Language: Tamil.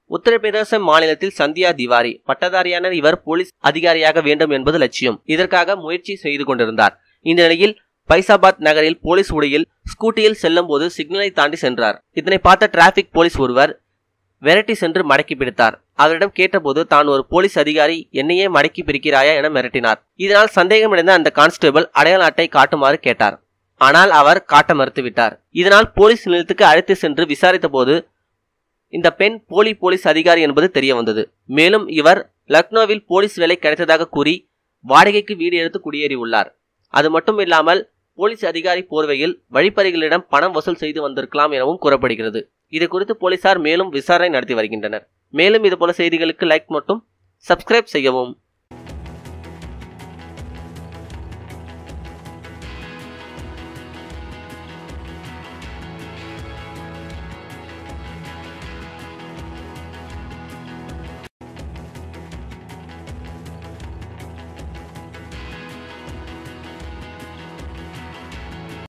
உத்தரப்பிரதேச மாநிலத்தில் சந்தியா திவாரி பட்டதாரியான இவர் போலீஸ் அதிகாரியாக வேண்டும் என்பது லட்சியம் இதற்காக முயற்சி செய்து கொண்டிருந்தார் இந்த நிலையில் பைசாபாத் நகரில் போலீஸ் உடையில் ஸ்கூட்டியில் செல்லும் போது சிக்னலை தாண்டி சென்றார் இதனை பார்த்த டிராபிக் போலீஸ் ஒருவர் விரட்டி சென்று மடக்கி பிடித்தார் அவரிடம் கேட்டபோது தான் ஒரு போலீஸ் அதிகாரி என்னையே மடக்கி பிடிக்கிறாயா என மிரட்டினார் இதனால் சந்தேகமடைந்த அந்த கான்ஸ்டேபிள் அடையாள அட்டை காட்டுமாறு கேட்டார் ஆனால் அவர் காட்ட மறுத்துவிட்டார் இதனால் போலீஸ் நிலையத்துக்கு அழைத்து சென்று விசாரித்த போது இந்த பெண் போலி போலீஸ் அதிகாரி என்பது தெரிய வந்தது மேலும் இவர் லக்னோவில் போலீஸ் வேலை கிடைத்ததாக கூறி வாடகைக்கு வீடு எடுத்து குடியேறியுள்ளார் அது மட்டும் இல்லாமல் போலீஸ் அதிகாரி போர்வையில் வழிப்பறிகளிடம் பணம் வசூல் செய்து வந்திருக்கலாம் எனவும் கூறப்படுகிறது இது குறித்து போலீசார் மேலும் விசாரணை நடத்தி வருகின்றனர் மேலும் இதுபோல செய்திகளுக்கு லைக் மட்டும் சப்ஸ்கிரைப் செய்யவும்